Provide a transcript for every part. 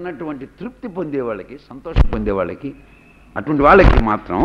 ఉన్నటువంటి తృప్తి పొందే వాళ్ళకి సంతోషం పొందే వాళ్ళకి అటువంటి వాళ్ళకి మాత్రం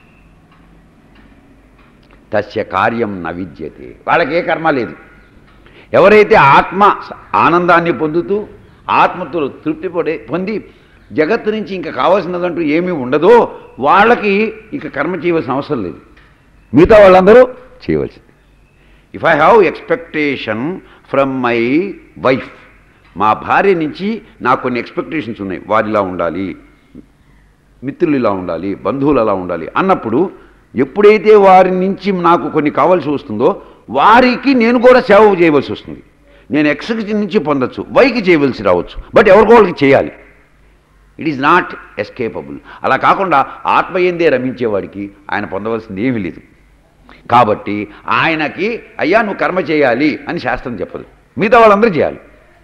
తస్య కార్యం న విద్యతే వాళ్ళకి ఏ కర్మ లేదు ఎవరైతే ఆత్మ ఆనందాన్ని పొందుతూ ఆత్మతో తృప్తి పడే పొంది జగత్తు నుంచి ఇంకా కావాల్సినదంటూ ఏమీ ఉండదో వాళ్ళకి ఇక కర్మ చేయవలసిన అవసరం లేదు మిగతా వాళ్ళందరూ చేయవలసింది if I have expectation from my wife మా భార్య నుంచి నాకు కొన్ని ఎక్స్పెక్టేషన్స్ ఉన్నాయి వారిలా ఉండాలి మిత్రులు ఇలా ఉండాలి బంధువులు అలా ఉండాలి అన్నప్పుడు ఎప్పుడైతే వారి నుంచి నాకు కొన్ని కావాల్సి వస్తుందో వారికి నేను కూడా సేవ చేయవలసి వస్తుంది నేను ఎక్స్కి నుంచి పొందొచ్చు వైకి చేయవలసి రావచ్చు బట్ ఎవరికో వాళ్ళకి చేయాలి ఇట్ ఈజ్ నాట్ ఎస్కేపబుల్ అలా కాకుండా ఆత్మ ఎందే రమించేవాడికి ఆయన పొందవలసింది ఏమీ లేదు కాబట్టి ఆయనకి అయ్యా నువ్వు కర్మ చేయాలి అని శాస్త్రం చెప్పదు మిగతా వాళ్ళందరూ చేయాలి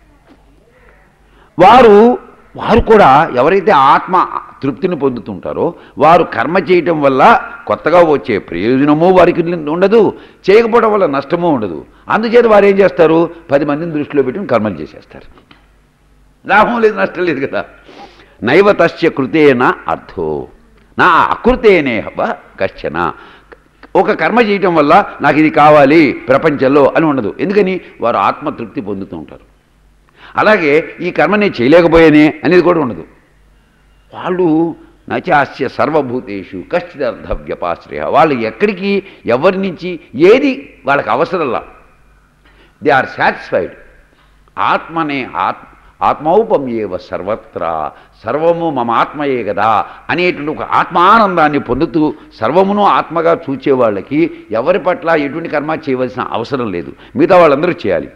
వారు వారు కూడా ఎవరైతే ఆత్మ తృప్తిని పొందుతుంటారో వారు కర్మ చేయటం వల్ల కొత్తగా వచ్చే ప్రయోజనము వారికి ఉండదు చేయకపోవడం వల్ల నష్టము ఉండదు అందుచేత వారు ఏం చేస్తారు పది మందిని దృష్టిలో పెట్టుకుని కర్మలు చేసేస్తారు లాభం లేదు నష్టం లేదు కదా నైవ తస్య కృతేన అర్థో నా అకృతేనే హవ కశ్చన ఒక కర్మ చేయటం వల్ల నాకు ఇది కావాలి ప్రపంచంలో అని ఉండదు ఎందుకని వారు ఆత్మతృప్తి పొందుతూ ఉంటారు అలాగే ఈ కర్మ నేను చేయలేకపోయానే అనేది కూడా ఉండదు వాళ్ళు నచాస్య సర్వభూతేషు కశ్చిదర్థ వ్యపాశ్రయ వాళ్ళు ఎక్కడికి ఎవరి నుంచి ఏది వాళ్ళకి అవసరంలా దే ఆర్ సాటిస్ఫైడ్ ఆత్మనే ఆత్మ ఆత్మౌపమ్యేవ సర్వత్రా సర్వము మమ ఆత్మయే కదా అనేటువంటి ఒక ఆత్మానందాన్ని పొందుతూ సర్వమును ఆత్మగా చూచే వాళ్ళకి ఎవరి పట్ల ఎటువంటి కర్మ చేయవలసిన అవసరం లేదు మిగతా వాళ్ళందరూ చేయాలి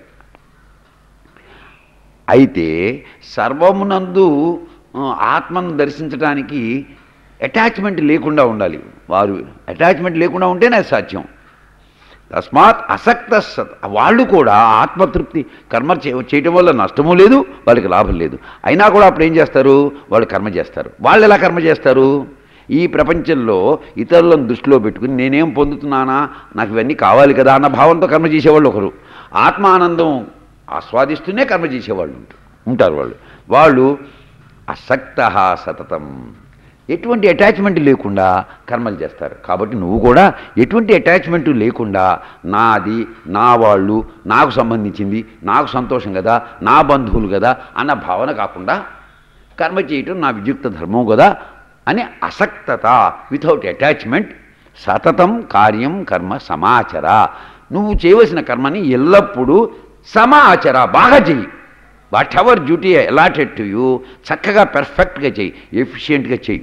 అయితే సర్వమునందు ఆ, ఆత్మను దర్శించడానికి అటాచ్మెంట్ లేకుండా ఉండాలి వారు అటాచ్మెంట్ లేకుండా ఉంటేనే అది సాధ్యం తస్మాత్ అసక్త సత్ వాళ్ళు కూడా ఆత్మతృప్తి కర్మ చే చేయటం వల్ల నష్టము లేదు వాళ్ళకి లాభం లేదు అయినా కూడా అప్పుడు ఏం చేస్తారు వాళ్ళు కర్మ చేస్తారు వాళ్ళు ఎలా కర్మ చేస్తారు ఈ ప్రపంచంలో ఇతరులను దృష్టిలో పెట్టుకుని నేనేం పొందుతున్నానా నాకు ఇవన్నీ కావాలి కదా అన్న భావంతో కర్మ చేసేవాళ్ళు ఒకరు ఆత్మానందం ఆస్వాదిస్తూనే కర్మ చేసేవాళ్ళు ఉంటారు ఉంటారు వాళ్ళు వాళ్ళు అసక్త సతతం ఎటువంటి అటాచ్మెంట్ లేకుండా కర్మలు చేస్తారు కాబట్టి నువ్వు కూడా ఎటువంటి అటాచ్మెంట్ లేకుండా నాది నా వాళ్ళు నాకు సంబంధించింది నాకు సంతోషం కదా నా బంధువులు కదా అన్న భావన కాకుండా కర్మ చేయటం నా విద్యుక్త ధర్మం కదా అని అసక్తత వితౌట్ అటాచ్మెంట్ సతతం కార్యం కర్మ సమాచర నువ్వు చేయవలసిన కర్మని ఎల్లప్పుడూ సమాచర బాగా చెయ్యి whatever duty allotted to you చక్కగా పెర్ఫెక్ట్గా చెయ్యి ఎఫిషియెంట్గా చెయ్యి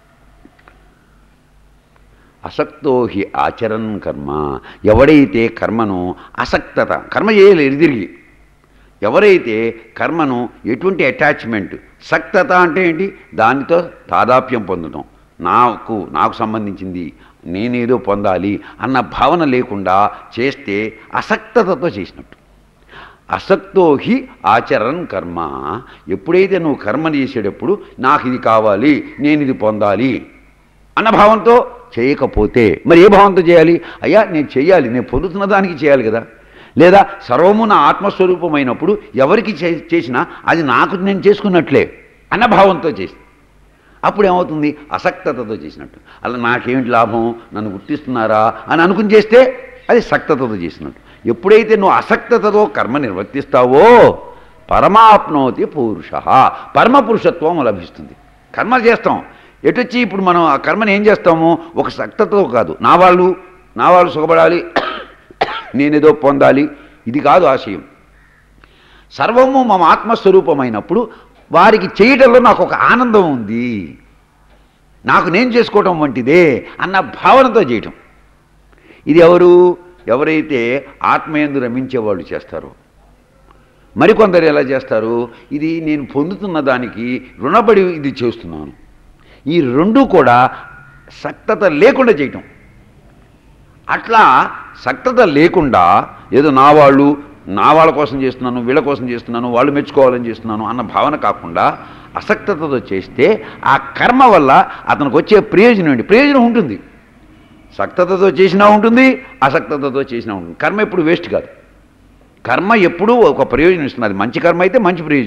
అసక్తో హి ఆచరన్ కర్మ ఎవడైతే కర్మను అసక్తత కర్మ చేయలేదు తిరిగి ఎవరైతే కర్మను ఎటువంటి అటాచ్మెంట్ సక్తత అంటే ఏంటి దానితో తాదాప్యం పొందడం నాకు నాకు సంబంధించింది నేనేదో పొందాలి అన్న భావన లేకుండా చేస్తే అసక్తతతో చేసినట్టు అసక్తో హి ఆచరన్ కర్మ ఎప్పుడైతే నువ్వు కర్మ చేసేటప్పుడు నాకు ఇది కావాలి నేను ఇది పొందాలి అన్న భావంతో చేయకపోతే మరి ఏ భావంతో చేయాలి అయ్యా నేను చేయాలి నేను పొందుతున్న దానికి చేయాలి కదా లేదా సర్వము నా ఆత్మస్వరూపమైనప్పుడు ఎవరికి చే- చేసినా అది నాకు నేను చేసుకున్నట్లే అన్న భావంతో చేసి అప్పుడు ఏమవుతుంది అసక్తతతో చేసినట్టు అలా నాకేమిటి లాభం నన్ను గుర్తిస్తున్నారా అని అనుకుని చేస్తే అది సక్తతతో చేసినట్టు ఎప్పుడైతే నువ్వు అసక్తతతో కర్మ నిర్వర్తిస్తావో పరమాప్నోతి పురుష పరమ పురుషత్వం లభిస్తుంది కర్మ చేస్తాం ఎటొచ్చి ఇప్పుడు మనం ఆ కర్మని ఏం చేస్తాము ఒక సక్తతో కాదు నా వాళ్ళు నా వాళ్ళు సుఖపడాలి నేనేదో పొందాలి ఇది కాదు ఆశయం సర్వము మమ ఆత్మస్వరూపమైనప్పుడు వారికి చేయటంలో నాకు ఒక ఆనందం ఉంది నాకు నేను చేసుకోవటం వంటిదే అన్న భావనతో చేయటం ఇది ఎవరు ఎవరైతే ఆత్మయందు రమించే వాళ్ళు చేస్తారో మరికొందరు ఎలా చేస్తారు ఇది నేను పొందుతున్న దానికి రుణపడి ఇది చేస్తున్నాను ఈ రెండు కూడా సక్తత లేకుండా చేయటం అట్లా సక్తత లేకుండా ఏదో నా వాళ్ళు నా వాళ్ళ కోసం చేస్తున్నాను వీళ్ళ కోసం చేస్తున్నాను వాళ్ళు మెచ్చుకోవాలని చేస్తున్నాను అన్న భావన కాకుండా అసక్తతతో చేస్తే ఆ కర్మ వల్ల అతనికి వచ్చే ప్రయోజనం ఏంటి ప్రయోజనం ఉంటుంది సక్తతతో చేసినా ఉంటుంది అసక్తతతో చేసినా ఉంటుంది కర్మ ఎప్పుడు వేస్ట్ కాదు కర్మ ఎప్పుడూ ఒక ప్రయోజనం ఇస్తుంది అది మంచి కర్మ అయితే మంచి ప్రయోజనం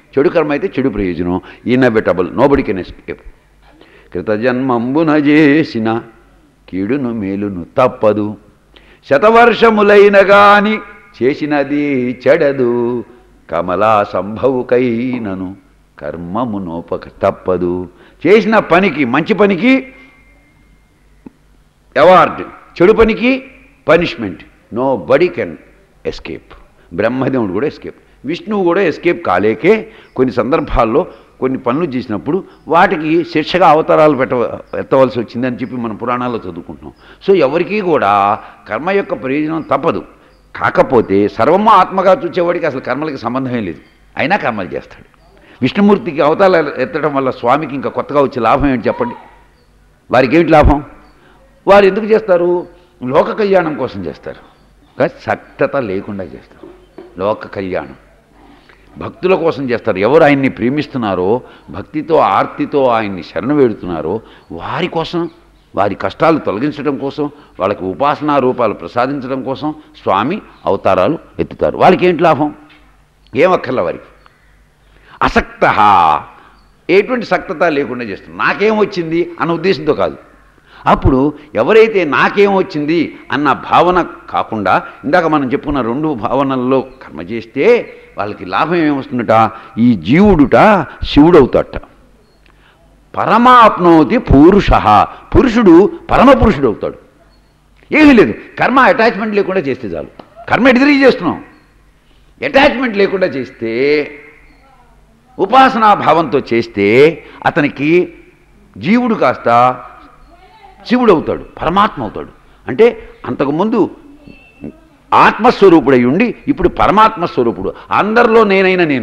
చెడు కర్మ అయితే చెడు ప్రయోజనం ఇన్ఎవిటబుల్ నోబడి కెన్ ఎస్కేప్ కృతజన్మంబున చేసిన కీడును మేలును తప్పదు శతవర్షములైన గాని చేసినది చెడదు కమలా సంభవుకైనను కర్మము నోపక తప్పదు చేసిన పనికి మంచి పనికి అవార్డు చెడు పనికి punishment nobody can escape బ్రహ్మదేవుడు కూడా ఎస్కేప్ విష్ణువు కూడా ఎస్కేప్ కాలేకే కొన్ని సందర్భాల్లో కొన్ని పనులు చేసినప్పుడు వాటికి శిక్షగా అవతారాలు పెట్ట ఎత్తవలసి వచ్చిందని చెప్పి మనం పురాణాల్లో చదువుకుంటున్నాం సో ఎవరికీ కూడా కర్మ యొక్క ప్రయోజనం తప్పదు కాకపోతే సర్వము ఆత్మగా చూచేవాడికి అసలు కర్మలకి సంబంధమే లేదు అయినా కర్మలు చేస్తాడు విష్ణుమూర్తికి అవతారాలు ఎత్తడం వల్ల స్వామికి ఇంకా కొత్తగా వచ్చే లాభం ఏంటి చెప్పండి వారికి ఏమిటి లాభం వారు ఎందుకు చేస్తారు లోక కళ్యాణం కోసం చేస్తారు కానీ సక్తత లేకుండా చేస్తారు లోక కళ్యాణం భక్తుల కోసం చేస్తారు ఎవరు ఆయన్ని ప్రేమిస్తున్నారో భక్తితో ఆర్తితో ఆయన్ని శరణ వేడుతున్నారో వారి కోసం వారి కష్టాలు తొలగించడం కోసం వాళ్ళకి ఉపాసనా రూపాలు ప్రసాదించడం కోసం స్వామి అవతారాలు ఎత్తుతారు వాళ్ళకి ఏంటి లాభం ఏమక్కర్ల వారికి అసక్త ఎటువంటి సక్తత లేకుండా చేస్తుంది నాకేం వచ్చింది అన్న ఉద్దేశంతో కాదు అప్పుడు ఎవరైతే నాకేం వచ్చింది అన్న భావన కాకుండా ఇందాక మనం చెప్పుకున్న రెండు భావనల్లో కర్మ చేస్తే వాళ్ళకి లాభం ఏమొస్తుందట ఈ జీవుడుట శివుడవుతాట పరమాప్నోతి పురుష పురుషుడు పరమ పురుషుడు అవుతాడు ఏమీ లేదు కర్మ అటాచ్మెంట్ లేకుండా చేస్తే చాలు కర్మ ఎడిదిరిగి చేస్తున్నాం అటాచ్మెంట్ లేకుండా చేస్తే ఉపాసనా భావంతో చేస్తే అతనికి జీవుడు కాస్త శివుడు అవుతాడు పరమాత్మ అవుతాడు అంటే అంతకుముందు ఆత్మస్వరూపుడై ఉండి ఇప్పుడు పరమాత్మ స్వరూపుడు అందరిలో నేనైనా నేను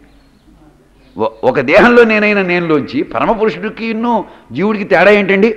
ఒ- ఒక దేహంలో నేనైనా నేనులోంచి పరమపురుషుడికి ఇన్ను జీవుడికి తేడా ఏంటండి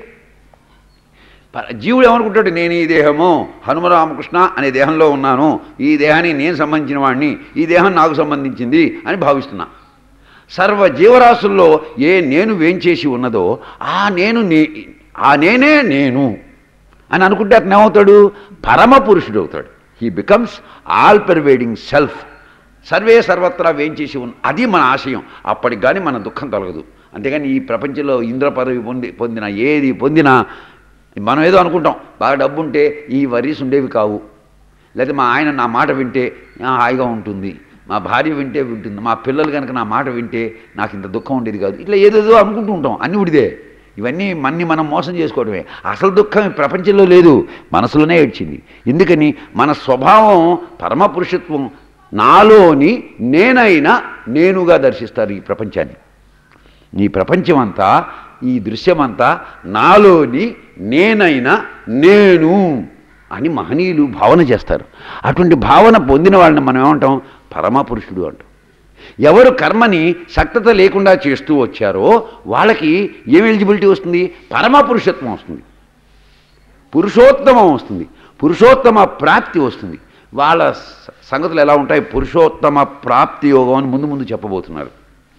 ప- జీవుడు ఏమనుకుంటాడు నేను ఈ దేహము హనుమరామకృష్ణ అనే దేహంలో ఉన్నాను ఈ దేహానికి నేను సంబంధించిన వాడిని ఈ దేహం నాకు సంబంధించింది అని భావిస్తున్నా సర్వ జీవరాశుల్లో ఏ నేను వేంచేసి ఉన్నదో ఆ నేను నే ఆ నేనే నేను అని అనుకుంటే అతను ఏమవుతాడు పరమ పురుషుడు అవుతాడు he becomes all pervading self సర్వే సర్వత్రా వేంచేసి ఉన్న అది మన ఆశయం అప్పటికి కానీ మన దుఃఖం తొలగదు అంతేగాని ఈ ప్రపంచంలో ఇంద్ర పదవి పొంది పొందిన ఏది పొందినా మనం ఏదో అనుకుంటాం బాగా డబ్బు ఉంటే ఈ వరీస్ ఉండేవి కావు లేకపోతే మా ఆయన నా మాట వింటే ఆ, హాయిగా ఉంటుంది మా భార్య వింటే వింటుంది మా పిల్లలు కనుక నా మాట వింటే నాకు ఇంత దుఃఖం ఉండేది కాదు ఇట్లా ఏదేదో అనుకుంటూ ఉంటాం అన్ని ఉడిదే ఇవన్నీ మన్ని మనం మోసం చేసుకోవడమే అసలు దుఃఖం ఈ ప్రపంచంలో లేదు మనసులోనే ఏడ్చింది ఎందుకని మన స్వభావం పరమపురుషత్వం నాలోని నేనైనా నేనుగా దర్శిస్తారు ఈ ప్రపంచాన్ని ఈ ప్రపంచమంతా ఈ దృశ్యమంతా నాలోని నేనైనా నేను అని మహనీయులు భావన చేస్తారు అటువంటి భావన పొందిన వాళ్ళని మనం ఏమంటాం పరమపురుషుడు అంటాం ఎవరు కర్మని సక్తత లేకుండా చేస్తూ వచ్చారో వాళ్ళకి ఏం ఎలిజిబిలిటీ వస్తుంది పరమపురుషత్వం వస్తుంది పురుషోత్తమం వస్తుంది పురుషోత్తమ ప్రాప్తి వస్తుంది వాళ్ళ స- సంగతులు ఎలా ఉంటాయి పురుషోత్తమ ప్రాప్తి యోగం అని ముందు ముందు చెప్పబోతున్నారు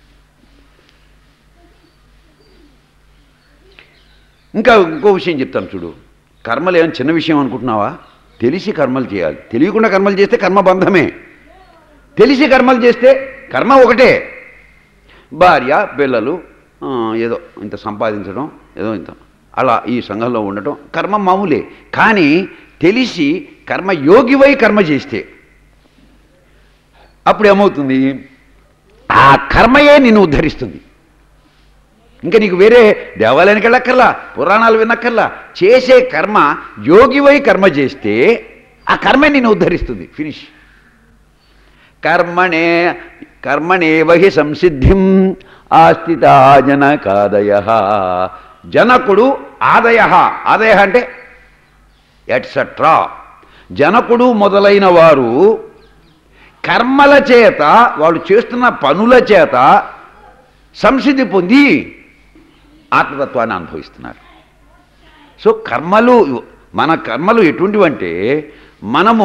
ఇంకా ఇంకో విషయం చెప్తాను చూడు కర్మలు ఏమైనా చిన్న విషయం అనుకుంటున్నావా తెలిసి కర్మలు చేయాలి తెలియకుండా కర్మలు చేస్తే కర్మ బంధమే తెలిసి కర్మలు చేస్తే కర్మ ఒకటే భార్య పిల్లలు ఆ, ఏదో ఇంత సంపాదించడం ఏదో ఇంత అలా ఈ సంఘంలో ఉండటం కర్మ మామూలే కానీ తెలిసి కర్మ యోగివై కర్మ చేస్తే అప్పుడు ఏమవుతుంది ఆ కర్మయే నిన్ను ఉద్ధరిస్తుంది ఇంకా నీకు వేరే దేవాలయానికి వెళ్ళక్కర్లా పురాణాలు వినక్కర్లా చేసే కర్మ యోగివై కర్మ చేస్తే ఆ కర్మే నిన్ను ఉద్ధరిస్తుంది ఫినిష్ కర్మణే కర్మణేవహి సంసిద్ధిం ఆస్థిత జనకాదయ జనకుడు ఆదయ ఆదయ అంటే ఎట్సట్రా జనకుడు మొదలైన వారు కర్మల చేత వాళ్ళు చేస్తున్న పనుల చేత సంసిద్ధి పొంది ఆత్మతత్వాన్ని అనుభవిస్తున్నారు సో కర్మలు మన కర్మలు ఎటువంటివంటే మనము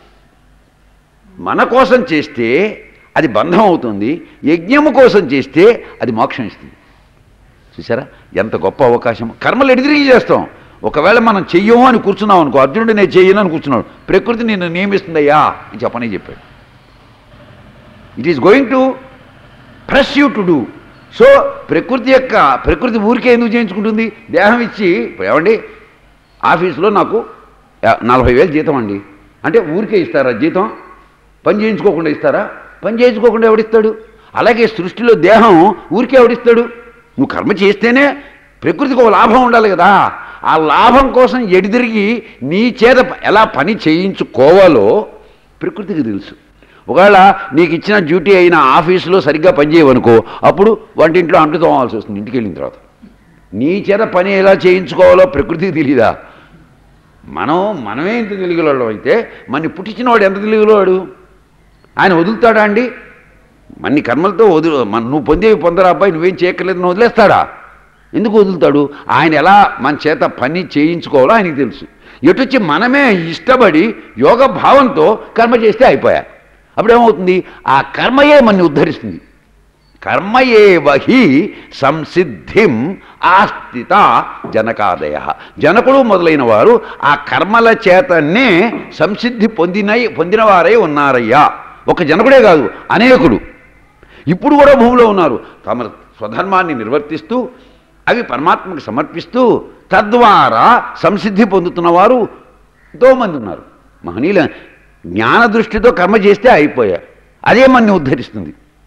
మన కోసం చేస్తే అది బంధం అవుతుంది యజ్ఞము కోసం చేస్తే అది మోక్షం ఇస్తుంది చూసారా ఎంత గొప్ప అవకాశం కర్మలు ఎడిదిరిగి చేస్తాం ఒకవేళ మనం చెయ్యము అని కూర్చున్నాం అనుకో అర్జునుడు నేను చెయ్యను అని కూర్చున్నాడు ప్రకృతి నిన్ను నియమిస్తుందయ్యా అని చెప్పనే చెప్పాడు it is going to press you to do so ప్రకృతి యొక్క ప్రకృతి ఊరికే ఎందుకు చేయించుకుంటుంది దేహం ఇచ్చి ఇప్పుడు ఏమండి ఆఫీస్లో నాకు యా- నలభై వేలు జీతం అండి అంటే ఊరికే ఇస్తారా జీతం పని చేయించుకోకుండా ఇస్తారా పని చేయించుకోకుండా ఎవడిస్తాడు అలాగే సృష్టిలో దేహం ఊరికే ఎవడిస్తాడు నువ్వు కర్మ చేస్తేనే ప్రకృతికి ఒక లాభం ఉండాలి కదా ఆ లాభం కోసం ఎడిదిరిగి నీ చేత ఎలా పని చేయించుకోవాలో ప్రకృతికి తెలుసు ఒకవేళ నీకు ఇచ్చిన డ్యూటీ అయిన ఆఫీసులో సరిగ్గా పనిచేయవనుకో అప్పుడు వంటింట్లో అంటు తోమాల్సి వస్తుంది ఇంటికి వెళ్ళిన తర్వాత నీ చేత పని ఎలా చేయించుకోవాలో ప్రకృతికి తెలీదా మనం మనమే ఇంత తెలియగలవాడు అయితే మన పుట్టించిన వాడు ఎంత తెలియగలవాడు ఆయన వదులుతాడా అండి మన్ని కర్మలతో వదులు మన నువ్వు పొందేవి పొందరా అబ్బాయి నువ్వేం చేయక్కర్లేదు వదిలేస్తాడా ఎందుకు వదులుతాడు ఆయన ఎలా మన చేత పని చేయించుకోవాలో ఆయనకి తెలుసు ఎటొచ్చి మనమే ఇష్టపడి యోగ భావంతో కర్మ చేస్తే అయిపోయా అప్పుడు ఏమవుతుంది ఆ కర్మయే మనని ఉద్ధరిస్తుంది కర్మయేవహి సంసిద్ధిం ఆస్థిత జనకాదయ జనకుడు మొదలైన వారు ఆ కర్మల చేతనే సంసిద్ధి పొందినై పొందినవారై ఉన్నారయ్యా ఒక జనకుడే కాదు అనేకుడు ఇప్పుడు కూడా భూమిలో ఉన్నారు తమ స్వధర్మాన్ని నిర్వర్తిస్తూ అవి పరమాత్మకు సమర్పిస్తూ తద్వారా సంసిద్ధి పొందుతున్నవారు ఎంతోమంది ఉన్నారు మహనీయుల జ్ఞాన దృష్టితో కర్మ చేస్తే అయిపోయా అదే మనని ఉద్ధరిస్తుంది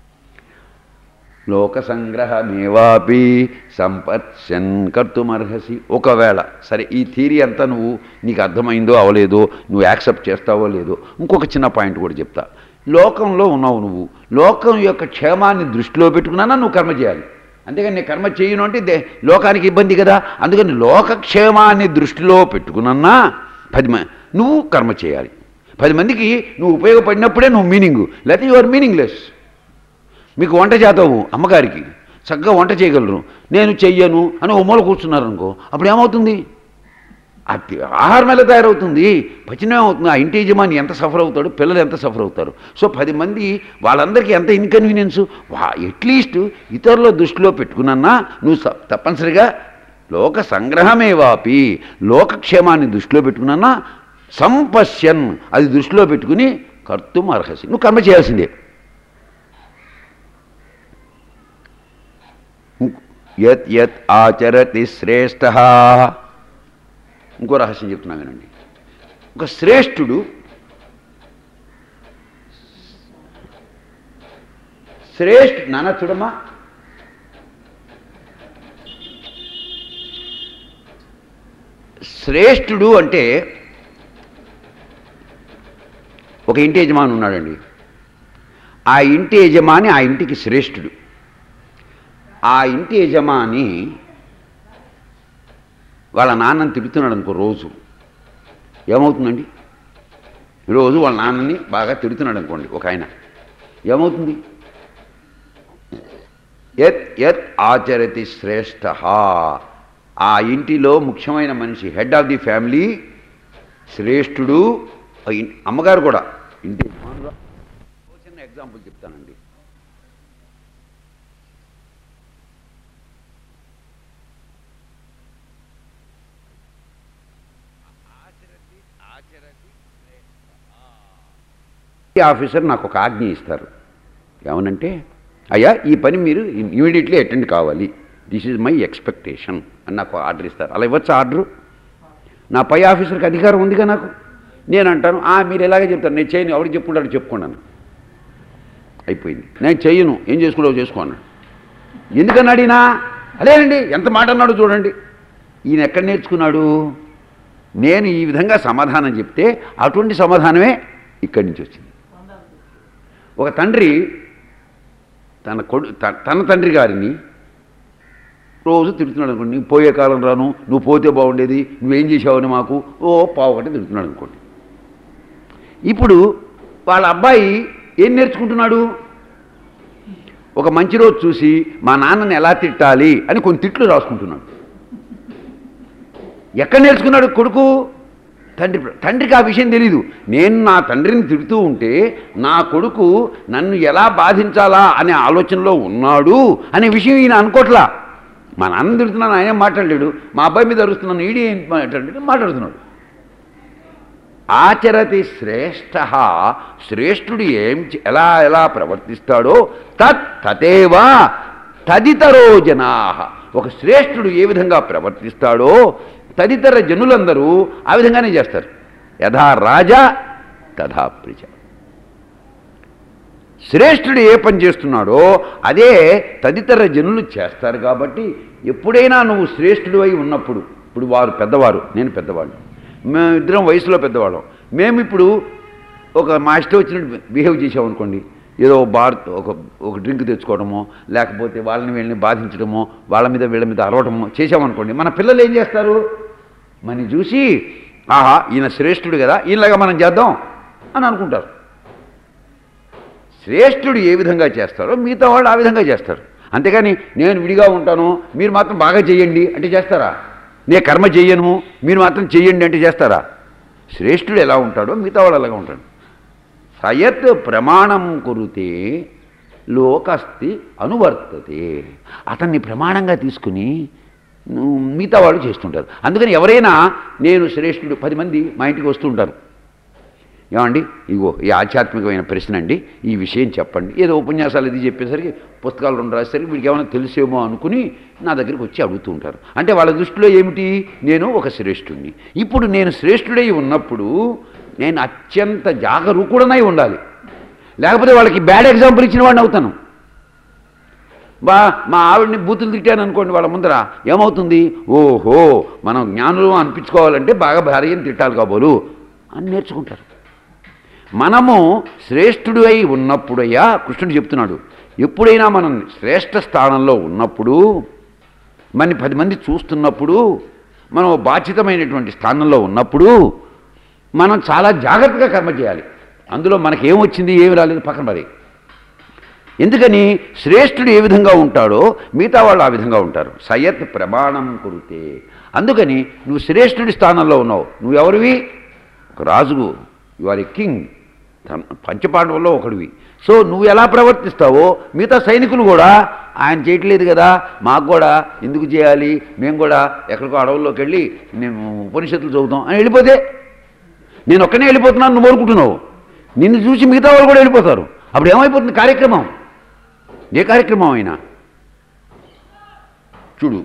లోక సంగ్రహమేవాపి సంపర్శన్ కర్తుమర్హసి ఒకవేళ సరే ఈ థీరీ అంతా నువ్వు నీకు అర్థమైందో అవలేదో నువ్వు యాక్సెప్ట్ చేస్తావో లేదో ఇంకొక చిన్న పాయింట్ కూడా చెప్తా లోకంలో ఉన్నావు నువ్వు లోకం యొక్క క్షేమాన్ని దృష్టిలో పెట్టుకున్నా నువ్వు కర్మ చేయాలి అంతేగాని నేను కర్మ చేయను అంటే దే- లోకానికి ఇబ్బంది కదా అందుకని లోకక్షేమాన్ని దృష్టిలో పెట్టుకున్నా పది మ నువ్వు కర్మ చేయాలి పది మందికి నువ్వు ఉపయోగపడినప్పుడే నువ్వు మీనింగు లేకపోతే యువర్ మీనింగ్లెస్ మీకు వంట చేతావు అమ్మగారికి చక్కగా వంట చేయగలరు నేను చెయ్యను అని ఓ మూల కూర్చున్నారు అనుకో అప్పుడు ఏమవుతుంది ఆ తి- ఆహారం ఎలా తయారవుతుంది పచనం అవుతుంది ఆ ఇంటి యజమాని ఎంత సఫర్ అవుతాడు పిల్లలు ఎంత సఫర్ అవుతారు సో పది మంది వాళ్ళందరికీ ఎంత ఇన్కన్వీనియన్స్ వా అట్లీస్ట్ ఇతరుల దృష్టిలో పెట్టుకున్నా నువ్వు స- తప్పనిసరిగా లోక సంగ్రహమేవాపి లోకక్షేమాన్ని దృష్టిలో పెట్టుకున్నా సంపశ్యన్ అది దృష్టిలో పెట్టుకుని కర్తుం అర్హసి నువ్వు కర్మ చేయాల్సిందే యత్ యత్ ఆచరతి శ్రేష్ఠ ఇంకో రహస్యం చెప్తున్నా వినండి ఒక శ్రేష్ఠుడు శ్రేష్ఠ నాన్న చూడమ్మా శ్రేష్ఠుడు అంటే ఒక ఇంటి యజమాని ఉన్నాడండి ఆ ఇంటి యజమాని ఆ ఇంటికి శ్రేష్ఠుడు ఆ ఇంటి యజమాని వాళ్ళ నాన్నని తిడుతున్నాడు అనుకో రోజు ఏమవుతుందండి రోజు వాళ్ళ నాన్నని బాగా తిడుతున్నాడు అనుకోండి ఒక ఆయన ఏమవుతుంది యత్ యత్ ఆచరతి శ్రేష్ఠ ఆ ఇంటిలో ముఖ్యమైన మనిషి హెడ్ ఆఫ్ ది ఫ్యామిలీ శ్రేష్ఠుడు ఆ ఇన్- అమ్మగారు కూడా ఇంటి యజమానురా. ఓ చిన్న ఎగ్జాంపుల్ చెప్తానండి ఈ ఆఫీసర్ నాకు ఒక ఆజ్ఞ ఇస్తారు ఏమనంటే అయ్యా ఈ పని మీరు ఇమీడియట్లీ అటెండ్ కావాలి దిస్ ఈజ్ మై ఎక్స్పెక్టేషన్ అని నాకు ఆర్డర్ ఇస్తారు అలా ఇవ్వచ్చు ఆర్డరు నా పై ఆఫీసర్కి అధికారం ఉందిగా నాకు నేను అంటాను "ఆ, మీరు ఎలాగే చెప్తారు నేను చేయను ఎవరికి చెప్పుకుంటాడు చెప్పుకున్నాను అయిపోయింది నేను చెయ్యను ఏం చేసుకుంటావు చేసుకో అన్నాడు ఎందుకని అడిగినా అదేనండి ఎంత మాట అన్నాడు చూడండి ఈయన ఎక్కడ నేర్చుకున్నాడు నేను ఈ విధంగా సమాధానం చెప్తే అటువంటి సమాధానమే ఇక్కడి నుంచి వచ్చింది ఒక తండ్రి తన కొడు త- తన తండ్రి గారిని రోజు తిడుతున్నాడు అనుకోండి "నీకు పోయే కాలం రాను నువ్వు పోతే బాగుండేది నువ్వేం చేసావని మాకు ఓ పావు ఒకటి తిడుతున్నాడు అనుకోండి ఇప్పుడు వాళ్ళ అబ్బాయి ఏం నేర్చుకుంటున్నాడు ఒక మంచి రోజు చూసి మా నాన్నని ఎలా తిట్టాలి అని కొన్ని తిట్లు రాసుకుంటున్నాడు ఎక్కడ నేర్చుకున్నాడు కొడుకు తండ్రి తండ్రికి ఆ విషయం తెలీదు నేను నా తండ్రిని తిడుతూ ఉంటే నా కొడుకు నన్ను ఎలా బాధించాలా అనే ఆలోచనలో ఉన్నాడు అనే విషయం ఈయన అనుకోట్లా మా నాన్న తిడుతున్నాను ఆయన ఏం మాట్లాడలేడు మా అబ్బాయి మీద అరుస్తున్నాను ఈడీ ఏం మాట్లాడాడు మాట్లాడుతున్నాడు ఆచరతి శ్రేష్ఠ శ్రేష్ఠుడు ఏం చే- ఎలా ఎలా ప్రవర్తిస్తాడో తత్ తదేవా తదితరో జనా ఒక శ్రేష్ఠుడు ఏ విధంగా ప్రవర్తిస్తాడో తదితర జనులందరూ ఆ విధంగానే చేస్తారు యథా రాజా తథా ప్రజ శ్రేష్ఠుడు ఏ పని చేస్తున్నాడో అదే తదితర జనులు చేస్తారు కాబట్టి ఎప్పుడైనా నువ్వు శ్రేష్ఠుడు అయి ఉన్నప్పుడు ఇప్పుడు వారు పెద్దవారు నేను పెద్దవాళ్ళు మేము ఇద్దరం వయసులో పెద్దవాళ్ళం మేము ఇప్పుడు ఒక మా ఇష్టం వచ్చినట్టు బిహేవ్ చేసామనుకోండి ఏదో బార్ ఒక ఒక డ్రింక్ తెచ్చుకోవడమో లేకపోతే వాళ్ళని వీళ్ళని బాధించడమో వాళ్ళ మీద వీళ్ళ మీద అరవటమో చేసామనుకోండి మన పిల్లలు ఏం చేస్తారు మన చూసి ఆహా ఈయన శ్రేష్ఠుడు కదా ఈయనలాగా మనం చేద్దాం అని అనుకుంటారు శ్రేష్ఠుడు ఏ విధంగా చేస్తారో మిగతా వాళ్ళు ఆ విధంగా చేస్తారు అంతేగాని నేను విడిగా ఉంటాను మీరు మాత్రం బాగా చేయండి అంటే చేస్తారా నేను కర్మ చెయ్యను మీరు మాత్రం చెయ్యండి అంటే చేస్తారా శ్రేష్ఠుడు ఎలా ఉంటాడో మిగతా వాళ్ళు అలాగా ఉంటాడు సయత్ ప్రమాణం కురుతే లోకస్తి అనువర్తతే అతన్ని ప్రమాణంగా తీసుకుని నువ్వు మిగతా వాళ్ళు చేస్తుంటారు అందుకని ఎవరైనా నేను శ్రేష్ఠుడు పది మంది మా ఇంటికి వస్తుంటారు ఏమండి ఇగో ఈ ఆధ్యాత్మికమైన ప్రశ్న అండి ఈ విషయం చెప్పండి ఏదో ఉపన్యాసాలు ఇది చెప్పేసరికి పుస్తకాలు రెండు రాసేసరికి వీడికి ఏమైనా తెలుసేమో అనుకుని నా దగ్గరికి వచ్చి అడుగుతూ ఉంటారు అంటే వాళ్ళ దృష్టిలో ఏమిటి నేను ఒక శ్రేష్ఠుడిని ఇప్పుడు నేను శ్రేష్ఠుడై ఉన్నప్పుడు నేను అత్యంత జాగరూకుడనై ఉండాలి లేకపోతే వాళ్ళకి బ్యాడ్ ఎగ్జాంపుల్ ఇచ్చిన వాడిని అవుతాను బా మా ఆవిడని బూతులు తిట్టాను అనుకోండి వాళ్ళ ముందర ఏమవుతుంది ఓహో మనం జ్ఞానులు అనిపించుకోవాలంటే బాగా భార్యని తిట్టాలి కాబోలు అని నేర్చుకుంటారు మనము శ్రేష్ఠుడు అయి ఉన్నప్పుడయ్యా కృష్ణుడు చెప్తున్నాడు ఎప్పుడైనా మనం శ్రేష్ఠ స్థానంలో ఉన్నప్పుడు మన పది మంది చూస్తున్నప్పుడు మనం ఓ బాధ్యతమైనటువంటి స్థానంలో ఉన్నప్పుడు మనం చాలా జాగ్రత్తగా కర్మ చేయాలి అందులో మనకేమొచ్చింది ఏమి రాలేదు పక్కన మరి ఎందుకని శ్రేష్ఠుడు ఏ విధంగా ఉంటాడో మిగతా వాళ్ళు ఆ విధంగా ఉంటారు సయత్ ప్రమాణం కురితే అందుకని నువ్వు శ్రేష్ఠుడి స్థానంలో ఉన్నావు నువ్వు ఎవరివి ఒక రాజుగు యు ఆర్ ఎ కింగ్ పంచపాండవుల్లో ఒకడివి సో నువ్వు ఎలా ప్రవర్తిస్తావో మిగతా సైనికులు కూడా ఆయన చేయట్లేదు కదా మాకు కూడా ఎందుకు చేయాలి మేము కూడా ఎక్కడికో అడవుల్లోకి వెళ్ళి మేము ఉపనిషత్తులు చదువుతాం అని వెళ్ళిపోతే నేను ఒక్కనే వెళ్ళిపోతున్నాను నువ్వు అనుకుంటున్నావు నిన్ను చూసి మిగతా వాళ్ళు కూడా వెళ్ళిపోతారు అప్పుడు ఏమైపోతుంది కార్యక్రమం ఏ కార్యక్రమం అయినా చూడు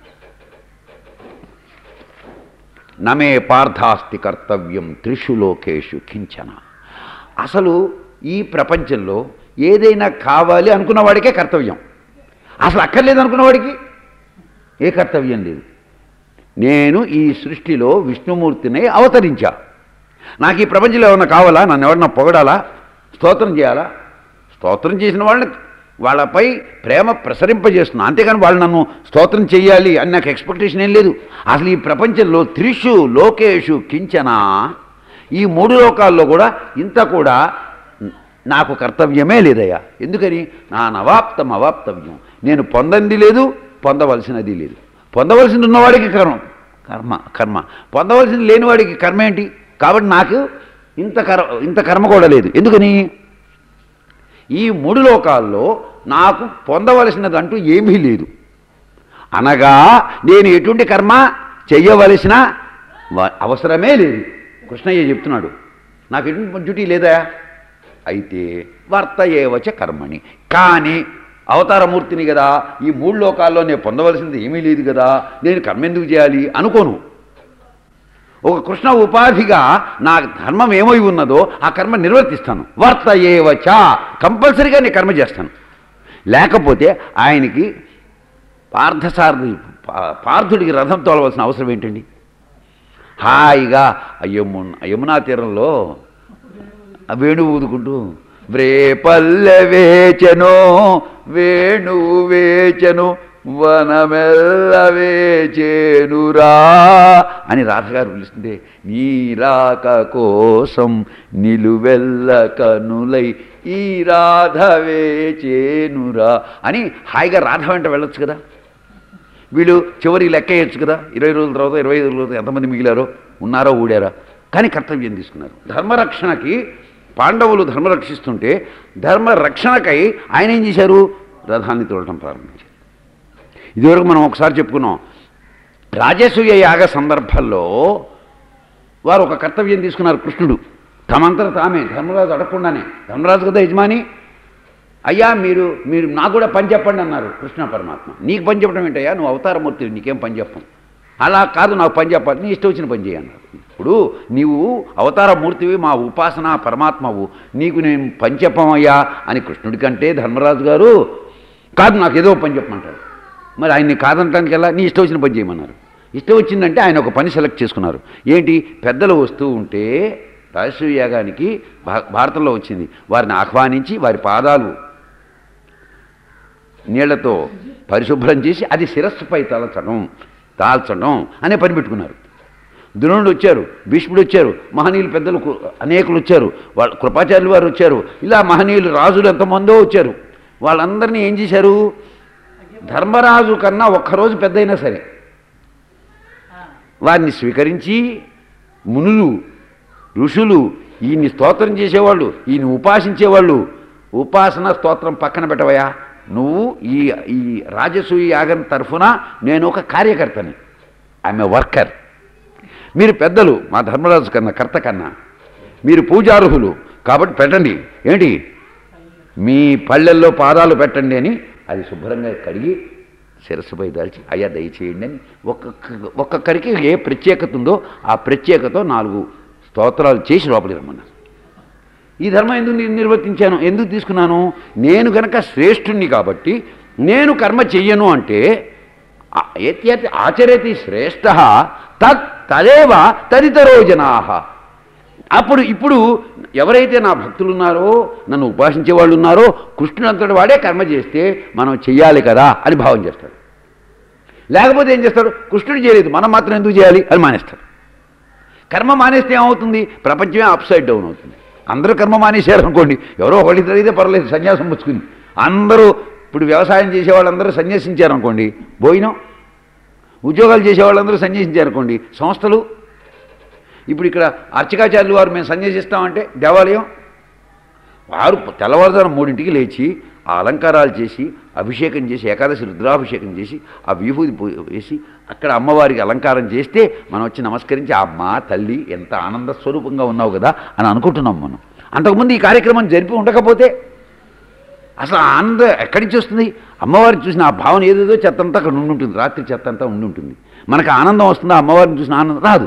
నమే పార్థాస్తి కర్తవ్యం త్రిషు లోకేషు కించన అసలు ఈ ప్రపంచంలో ఏదైనా కావాలి అనుకున్నవాడికే కర్తవ్యం అసలు అక్కర్లేదు అనుకున్నవాడికి ఏ కర్తవ్యం లేదు నేను ఈ సృష్టిలో విష్ణుమూర్తిని అవతరించా నాకు ఈ ప్రపంచంలో ఏమన్నా కావాలా నన్ను ఎవరన్నా పొగడాలా స్తోత్రం చేయాలా స్తోత్రం చేసిన వాళ్ళని వాళ్ళపై ప్రేమ ప్రసరింపజేస్తున్నా అంతేగాని వాళ్ళు నన్ను స్తోత్రం చేయాలి అని నాకు ఎక్స్పెక్టేషన్ ఏం లేదు అసలు ఈ ప్రపంచంలో త్రిషు లోకేషు కించన ఈ మూడు లోకాల్లో కూడా ఇంత కూడా నాకు కర్తవ్యమే లేదయ్యా ఎందుకని నా నవాప్తం అవాప్తవ్యం నేను పొందంది లేదు పొందవలసినది లేదు పొందవలసింది ఉన్నవాడికి కర్మ కర్మ కర్మ పొందవలసింది లేనివాడికి కర్మ ఏంటి కాబట్టి నాకు ఇంత కర్మ ఇంత కర్మ కూడా లేదు ఎందుకని ఈ మూడు లోకాల్లో నాకు పొందవలసినదంటూ ఏమీ లేదు అనగా నేను ఎటువంటి కర్మ చెయ్యవలసిన వ- అవసరమే లేదు కృష్ణయ్య చెప్తున్నాడు నాకు ఎటువంటి డ్యూటీ లేదా అయితే వర్త ఏవచ కర్మని కానీ అవతారమూర్తిని కదా ఈ మూడు లోకాల్లో నేను పొందవలసింది ఏమీ లేదు కదా నేను కర్మ ఎందుకు చేయాలి అనుకోను ఒక కృష్ణ ఉపాధిగా నా ధర్మం ఏమై ఉన్నదో ఆ కర్మ నిర్వర్తిస్తాను వర్త ఏవచ కంపల్సరీగా నేను కర్మ చేస్తాను లేకపోతే ఆయనకి పార్థసారథి పా- పార్థుడికి రథం తోలవలసిన అవసరం ఏంటండి హాయిగా ఆ యమున యమునా తీరంలో ఆ వేణువు ఊదుకుంటూ వ్రేపల్లె వేచను వేణువు వేచను వనమెల్ల వేచేనురా అని రాధగారు పిలుస్తుంటే నీ రాక కోసం నిలువెల్ల కనులై ఈ రాధ వేచేనురా అని హాయిగా రాధ వెంట వెళ్ళొచ్చు కదా వీళ్ళు చివరి లెక్క వేయచ్చు కదా ఇరవై రోజుల తర్వాత ఇరవై ఐదు రోజుల తర్వాత ఎంతమంది మిగిలారో ఉన్నారో ఊడారా కానీ కర్తవ్యం తీసుకున్నారు ధర్మరక్షణకి పాండవులు ధర్మ రక్షిస్తుంటే ధర్మ రక్షణకై ఆయన ఏం చేశారు రథాన్ని తోడటం ప్రారంభించారు ఇదివరకు మనం ఒకసారి చెప్పుకున్నాం రాజసూయ యాగ సందర్భంలో వారు ఒక కర్తవ్యం తీసుకున్నారు కృష్ణుడు తమంతట తామే ధర్మరాజు అడగకుండానే ధర్మరాజు కదా యజమాని అయ్యా మీరు మీరు నాకు కూడా పని చెప్పండి అన్నారు కృష్ణ పరమాత్మ నీకు పని చెప్పడం ఏంటయ్యా నువ్వు అవతారమూర్తి నీకేం పని చెప్పం అలా కాదు నాకు పని చెప్పాలి నీ ఇష్టం వచ్చిన పని చేయన్నారు ఇప్పుడు నీవు అవతారమూర్తివి మా ఉపాసన పరమాత్మవు నీకు నేను పని చెప్పమయ్యా అని కృష్ణుడి కంటే ధర్మరాజు గారు కాదు నాకు ఏదో పని చెప్పమంటారు మరి ఆయన్ని కాదనటానికి ఎలా నీ ఇష్టం వచ్చిన పని చేయమన్నారు ఇష్టం వచ్చిందంటే ఆయన ఒక పని సెలెక్ట్ చేసుకున్నారు ఏంటి పెద్దలు వస్తూ ఉంటే రాజసూయ యాగానికి భా- భారతంలో వచ్చింది వారిని ఆహ్వానించి వారి పాదాలు నీళ్లతో పరిశుభ్రం చేసి అది శిరస్సుపై తలచడం తాల్చడం అనే పని పెట్టుకున్నారు ద్రోణుడు వచ్చారు భీష్ముడు వచ్చారు మహనీయులు పెద్దలు కు- అనేకులు వచ్చారు వాళ్ళ కృపాచార్యులు వారు వచ్చారు ఇలా మహనీయులు రాజులు ఎంతమందో వచ్చారు వాళ్ళందరినీ ఏం చేశారు ధర్మరాజు కన్నా ఒక్కరోజు పెద్దయినా సరే వారిని స్వీకరించి మునులు ఋషులు ఈయన్ని స్తోత్రం చేసేవాళ్ళు ఈయన ఉపాసించేవాళ్ళు ఉపాసన స్తోత్రం పక్కన పెట్టవయా నువ్వు ఈ ఈ రాజసూయ యాగం తరఫున నేను ఒక కార్యకర్తని ఐఎమ్ ఏ వర్కర్ మీరు పెద్దలు మా ధర్మరాజు కన్నా కర్త కన్నా మీరు పూజార్హులు కాబట్టి పెట్టండి ఏంటి మీ పళ్ళెల్లో పాదాలు పెట్టండి అని అది శుభ్రంగా కడిగి శిరస్సుపై దాల్చి అయ్యా దయచేయండి అని ఒక్కొక్క ఒక్కొక్కరికి ఏ ప్రత్యేకత ఉందో ఆ ప్రత్యేకతో నాలుగు స్తోత్రాలు చేసి లోపలికి రమ్మన్నారు ఈ ధర్మం ఎందుకు నేను నిర్వర్తించాను ఎందుకు తీసుకున్నాను నేను గనక శ్రేష్ఠుణ్ణి కాబట్టి నేను కర్మ చెయ్యను అంటే ఆ- ఏత్యత్ ఆచరతి శ్రేష్ఠ తత్ తదేవ తదితరో జనాహ అప్పుడు ఇప్పుడు ఎవరైతే నా భక్తులు ఉన్నారో నన్ను ఉపాసించే వాళ్ళు ఉన్నారో కృష్ణుడు అంతటి వాడే కర్మ చేస్తే మనం చెయ్యాలి కదా అని భావం చేస్తాడు లేకపోతే ఏం చేస్తాడు కృష్ణుడు చేయలేదు మనం మాత్రం ఎందుకు చేయాలి అని మానేస్తాడు కర్మ మానేస్తే ఏమవుతుంది ప్రపంచమే అప్ సైడ్ డౌన్ అవుతుంది అందరూ కర్మ మానేశారు అనుకోండి ఎవరో ఒకటి జరిగితే పర్లేదు సన్యాసం పుచ్చుకుని అందరూ ఇప్పుడు వ్యవసాయం చేసే వాళ్ళందరూ సన్యాసించారు అనుకోండి భోజనం ఉద్యోగాలు చేసే వాళ్ళందరూ సన్యాసించారు అనుకోండి సంస్థలు ఇప్పుడు ఇక్కడ అర్చకాచార్యులు వారు మేము సన్యాసిస్తామంటే దేవాలయం వారు తెల్లవారుజాము మూడింటికి లేచి ఆ అలంకారాలు చేసి అభిషేకం చేసి ఏకాదశి రుద్రాభిషేకం చేసి ఆ విభూది పో- వేసి అక్కడ అమ్మవారికి అలంకారం చేస్తే మనం వచ్చి నమస్కరించి ఆ అమ్మ తల్లి ఎంత ఆనంద స్వరూపంగా ఉన్నావు కదా అని అనుకుంటున్నాం మనం అంతకుముందు ఈ కార్యక్రమం జరిపి ఉండకపోతే అసలు ఆ ఆనందం ఎక్కడి నుంచి వస్తుంది అమ్మవారిని చూసిన ఆ భావన ఏదేదో చెత్త అంతా అక్కడ ఉండి ఉంటుంది రాత్రి చెత్త అంతా ఉండి ఉంటుంది మనకు ఆనందం వస్తుందా అమ్మవారిని చూసిన ఆనందం రాదు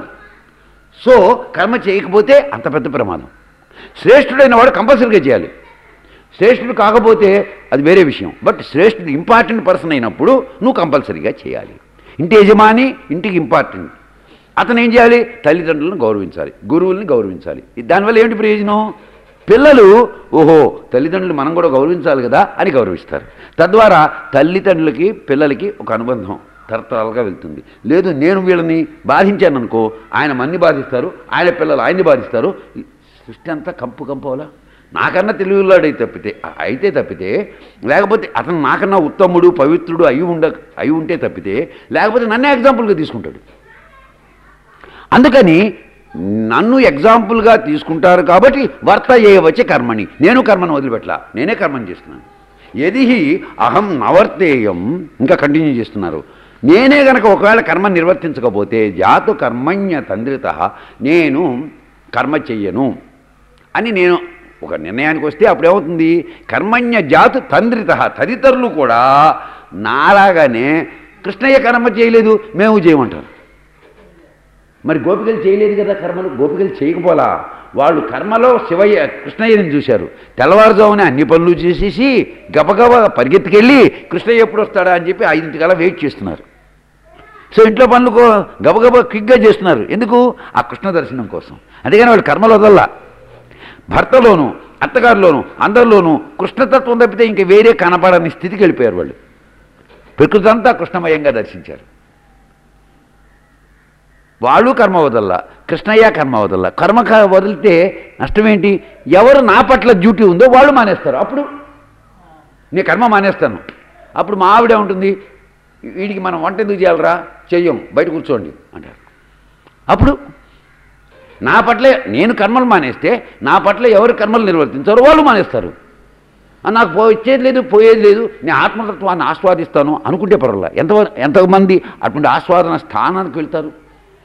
సో కర్మ చేయకపోతే అంత పెద్ద ప్రమాదం శ్రేష్ఠుడైన వాడు కంపల్సరీగా చేయాలి శ్రేష్ఠుడు కాకపోతే అది వేరే విషయం బట్ శ్రేష్ఠుడు ఇంపార్టెంట్ పర్సన్ అయినప్పుడు నువ్వు కంపల్సరీగా చేయాలి ఇంటి యజమాని ఇంటికి ఇంపార్టెంట్ అతను ఏం చేయాలి తల్లిదండ్రులను గౌరవించాలి గురువుల్ని గౌరవించాలి దానివల్ల ఏమిటి ప్రయోజనం పిల్లలు ఓహో తల్లిదండ్రులు మనం కూడా గౌరవించాలి కదా అని గౌరవిస్తారు తద్వారా తల్లిదండ్రులకి పిల్లలకి ఒక అనుబంధం తరతరాలుగా వెళ్తుంది లేదు నేను వీళ్ళని బాధించాను అనుకో ఆయన మన్ని బాధిస్తారు ఆయన పిల్లలు ఆయన్ని బాధిస్తారు ఈ సృష్టి అంతా కంపు కంపోలా నాకన్నా తెలివిలాడై తప్పితే అయితే తప్పితే లేకపోతే అతను నాకన్నా ఉత్తముడు పవిత్రుడు అయి ఉండ అయి ఉంటే తప్పితే లేకపోతే నన్నే ఎగ్జాంపుల్గా తీసుకుంటాడు అందుకని నన్ను ఎగ్జాంపుల్గా తీసుకుంటారు కాబట్టి వర్త ఏవచ్చ కర్మని నేను కర్మను వదిలిపెట్టలా నేనే కర్మని చేస్తున్నాను ఎది హి అహం నవర్తేయం ఇంకా కంటిన్యూ చేస్తున్నారు నేనే గనక ఒకవేళ కర్మ నిర్వర్తించకపోతే జాతు కర్మణ్య తండ్రిత నేను కర్మ చెయ్యను అని నేను ఒక నిర్ణయానికి వస్తే అప్పుడు ఏమవుతుంది కర్మణ్య జాతు తండ్రిత తదితరులు కూడా నాలాగానే కృష్ణయ్య కర్మ చేయలేదు మేము చేయమంటారు మరి గోపికలు చేయలేదు కదా కర్మలు గోపికలు చేయకపోలా వాళ్ళు కర్మలో శివయ్య కృష్ణయ్యని చూశారు తెల్లవారుజామున అన్ని పనులు చేసేసి గబగబా పరిగెత్తుకెళ్ళి కృష్ణయ్య ఎప్పుడు వస్తాడా అని చెప్పి ఐదింటికల్లా వెయిట్ చేస్తున్నారు సో ఇంట్లో పనులు కో- గబగబా క్విక్గా చేస్తున్నారు ఎందుకు ఆ కృష్ణ దర్శనం కోసం అందుకని వాళ్ళు కర్మలు వదల్లా భర్తలోను అత్తగారిలోను అందరిలోనూ కృష్ణతత్వం తప్పితే ఇంక వేరే కనపడని స్థితికి వెళ్ళిపోయారు వాళ్ళు ప్రకృతి అంతా కృష్ణమయంగా దర్శించారు వాళ్ళు కర్మ వదల్లా కృష్ణయ్య కర్మ వదల్లా కర్మ క- వదిలితే నష్టమేంటి ఎవరు నా పట్ల డ్యూటీ ఉందో వాళ్ళు మానేస్తారు అప్పుడు నేను కర్మ మానేస్తాను అప్పుడు మా ఆవిడే ఉంటుంది వీడికి మనం వంట ఎందుకు చేయాలరా చెయ్యం బయట కూర్చోండి అంటారు అప్పుడు నా పట్ల నేను కర్మలు మానేస్తే నా పట్ల ఎవరు కర్మలు నిర్వర్తించారో వాళ్ళు మానేస్తారు ఆ, నాకు పో వచ్చేది లేదు పోయేది లేదు నేను ఆత్మతత్వాన్ని ఆస్వాదిస్తాను అనుకుంటే పర్వాలా ఎంత ఎంతమంది అటువంటి ఆస్వాదన స్థానానికి వెళ్తారు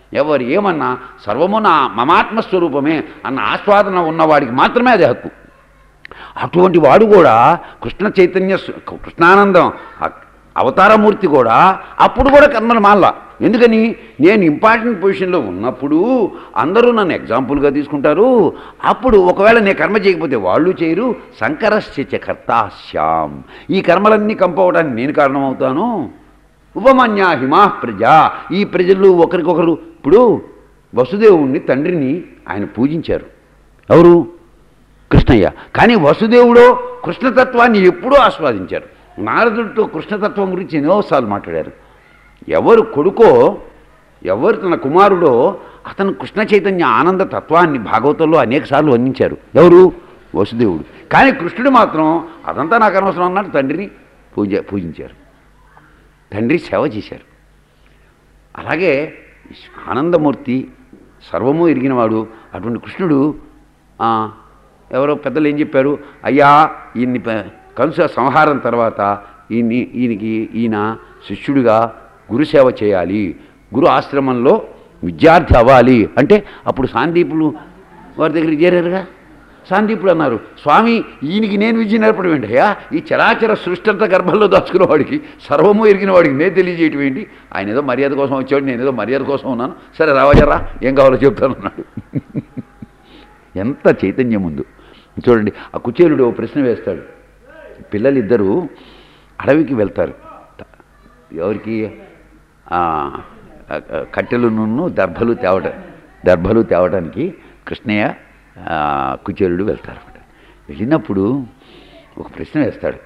ఎవరు ఏమన్నా సర్వము నా మమాత్మస్వరూపమే అన్న ఆస్వాదన ఉన్నవాడికి మాత్రమే అది హక్కు అటువంటి వాడు కూడా కృష్ణ చైతన్య సు- కృష్ణానందం అ- అవతారమూర్తి కూడా అప్పుడు కూడా కర్మలు మాల ఎందుకని నేను ఇంపార్టెంట్ పొజిషన్లో ఉన్నప్పుడు అందరూ నన్ను ఎగ్జాంపుల్గా తీసుకుంటారు అప్పుడు ఒకవేళ నేను కర్మ చేయకపోతే వాళ్ళు చేయరు శంకరస్య కర్తాశ్యాం ఈ కర్మలన్నీ కంపవడానికి నేను కారణమవుతాను ఉపమన్యా హిమా ప్రజ ఈ ప్రజలు ఒకరికొకరు ఇప్పుడు వసుదేవుణ్ణి తండ్రిని ఆయన పూజించారు ఎవరు కృష్ణయ్య కానీ వసుదేవుడో కృష్ణతత్వాన్ని ఎప్పుడూ ఆస్వాదించారు నారదుడితో కృష్ణతత్వం గురించి ఎన్నోసార్లు మాట్లాడారు ఎవరు కొడుకో ఎవరు తన కుమారుడో అతను కృష్ణ చైతన్య ఆనంద తత్వాన్ని భాగవతంలో అనేకసార్లు వర్ణించారు ఎవరు వసుదేవుడు కానీ కృష్ణుడు మాత్రం అదంతా నాకు అనవసరం అన్నాడు తండ్రిని పూజ పూజించారు తండ్రి సేవ చేశారు అలాగే ఆనందమూర్తి సర్వము ఎరిగినవాడు అటువంటి కృష్ణుడు ఆ, ఎవరో పెద్దలు ఏం చెప్పారు అయ్యా ఈయన్ని ప- కంస సంహారం తర్వాత ఈయన్ని ఈయనకి ఈయన శిష్యుడిగా గురుసేవ చేయాలి గురు ఆశ్రమంలో విద్యార్థి అవ్వాలి అంటే అప్పుడు సాందీపులు వారి దగ్గరికి చేరారుగా సాందీపుడు అన్నారు స్వామి ఈయనకి నేను విద్య నేర్పడం ఏంటి అయ్యా ఈ చరాచర సృష్టి అంతా గర్భంలో దాచుకున్న వాడికి సర్వము ఎరిగిన వాడికి నేను తెలియజేయటం ఏంటి ఆయన ఏదో మర్యాద కోసం వచ్చాడు నేను ఏదో మర్యాద కోసం ఉన్నాను సరే రావజరా ఏం కావాలో చెప్తాను అన్నాడు ఎంత చైతన్యం ఉంది చూడండి ఆ కుచేలుడు ఓ ప్రశ్న వేస్తాడు పిల్లలిద్దరూ అడవికి వెళ్తారు ఎవరికి ఆ, ఆ, కట్టెలును దర్భలు తేవట దర్భలు తేవడానికి కృష్ణయ్య ఆ, కుచేలుడు వెళ్తారు వెళ్ళినప్పుడు ఒక ప్రశ్న వేస్తాడు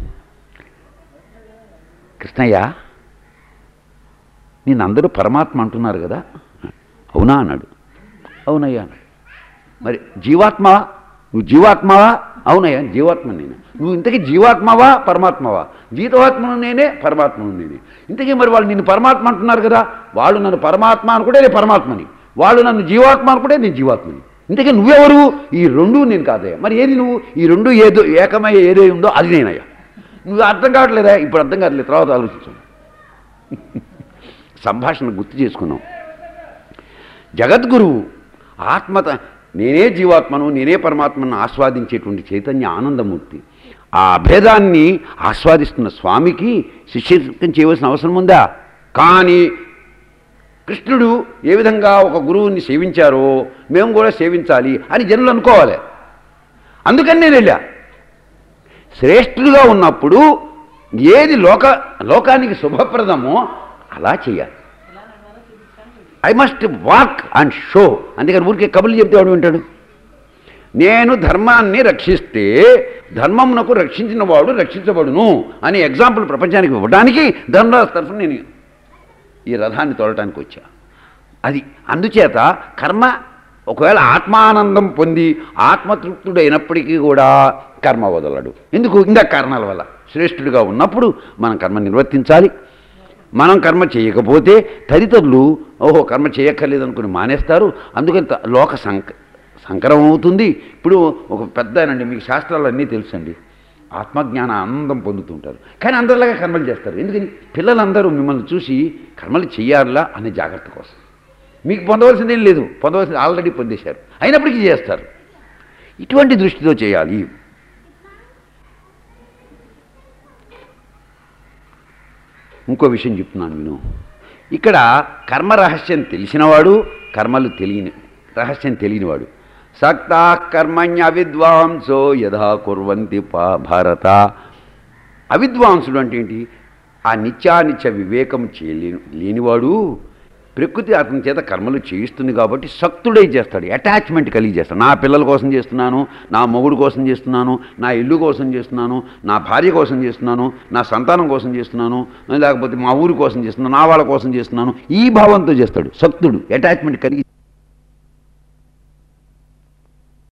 కృష్ణయ్య నేను అందరూ పరమాత్మ అంటున్నారు కదా అవునా అన్నాడు అవునయ్యా అన్నాడు మరి జీవాత్మవా నువ్వు జీవాత్మవా అవునయ్యా జీవాత్మ నేను నువ్వు ఇంతకీ జీవాత్మవా పరమాత్మవా జీవాత్మను నేనే పరమాత్మను నేనే ఇంతకీ మరి వాళ్ళు నిన్ను పరమాత్మ అంటున్నారు కదా వాళ్ళు నన్ను పరమాత్మ అనుకుంటే నేను పరమాత్మని వాళ్ళు నన్ను జీవాత్మ అనుకుంటే నేను జీవాత్మని ఇంతకీ నువ్వెవరు ఈ రెండు నేను కాదయ్యా మరి ఏది నువ్వు ఈ రెండు ఏదో ఏకమై ఏదో ఉందో అది నేనయ్యా నువ్వు అర్థం కావట్లేదా ఇప్పుడు అర్థం కావట్లేదు తర్వాత ఆలోచించాను సంభాషణ గుర్తు చేసుకున్నాం జగద్గురువు ఆత్మత నేనే జీవాత్మను నేనే పరమాత్మను ఆస్వాదించేటువంటి చైతన్య ఆనందమూర్తి ఆ అభేదాన్ని ఆస్వాదిస్తున్న స్వామికి శిష్యత్వం చేయవలసిన అవసరం ఉందా కానీ కృష్ణుడు ఏ విధంగా ఒక గురువుని సేవించారో మేము కూడా సేవించాలి అని జనులు అనుకోవాలి అందుకని నేను వెళ్ళా శ్రేష్ఠుడుగా ఉన్నప్పుడు ఏది లోక లోకానికి శుభప్రదమో అలా చేయాలి I must walk and show అందుకని ఊరికే కబుర్లు చెప్తే వాడు వింటాడు నేను ధర్మాన్ని రక్షిస్తే ధర్మమునకు రక్షించిన వాడు రక్షించబడును అనే ఎగ్జాంపుల్ ప్రపంచానికి ఇవ్వడానికి ధర్మరాజు తరఫున నేను ఈ రథాన్ని తోలటానికి వచ్చా అది అందుచేత కర్మ ఒకవేళ ఆత్మానందం పొంది ఆత్మతృప్తుడైనప్పటికీ కూడా కర్మ వదలడు ఎందుకు ఇంకా కారణాల వల్ల శ్రేష్ఠుడిగా ఉన్నప్పుడు మనం కర్మ నిర్వర్తించాలి మనం కర్మ చేయకపోతే తదితరులు ఓహో కర్మ చేయక్కర్లేదు అనుకుని మానేస్తారు అందుకని త- లోక సంక సంకరం అవుతుంది ఇప్పుడు ఒక పెద్ద ఆయనండి మీకు శాస్త్రాలు అన్నీ తెలుసండి ఆత్మజ్ఞాన ఆనందం పొందుతుంటారు కానీ అందరిలాగా కర్మలు చేస్తారు ఎందుకని పిల్లలందరూ మిమ్మల్ని చూసి కర్మలు చెయ్యాలా అనే జాగ్రత్త కోసం మీకు పొందవలసిందేం లేదు పొందవలసింది ఆల్రెడీ పొందేశారు అయినప్పటికీ చేస్తారు ఇటువంటి దృష్టితో చేయాలి ఇంకో విషయం చెప్తున్నాను నేను ఇక్కడ కర్మ రహస్యం తెలిసినవాడు కర్మలు తెలియని రహస్యం తెలియనివాడు సక్తా కర్మణ్య అవిద్వాంసో యథా కుర్వంతి పా భారత అవిద్వాంసుడు అంటే ఏంటి ఆ నిత్యానిత్య వివేకం చేయలేని లేనివాడు ప్రకృతి అతని చేత కర్మలు చేయిస్తుంది కాబట్టి సక్తుడై చేస్తాడు అటాచ్మెంట్ కలిగి చేస్తాడు నా పిల్లల కోసం చేస్తున్నాను నా మొగుడు కోసం చేస్తున్నాను నా ఇల్లు కోసం చేస్తున్నాను నా భార్య కోసం చేస్తున్నాను నా సంతానం కోసం చేస్తున్నాను లేకపోతే మా ఊరి కోసం చేస్తున్నాను నా వాళ్ళ కోసం చేస్తున్నాను ఈ భావంతో చేస్తాడు సక్తుడు అటాచ్మెంట్ కలిగి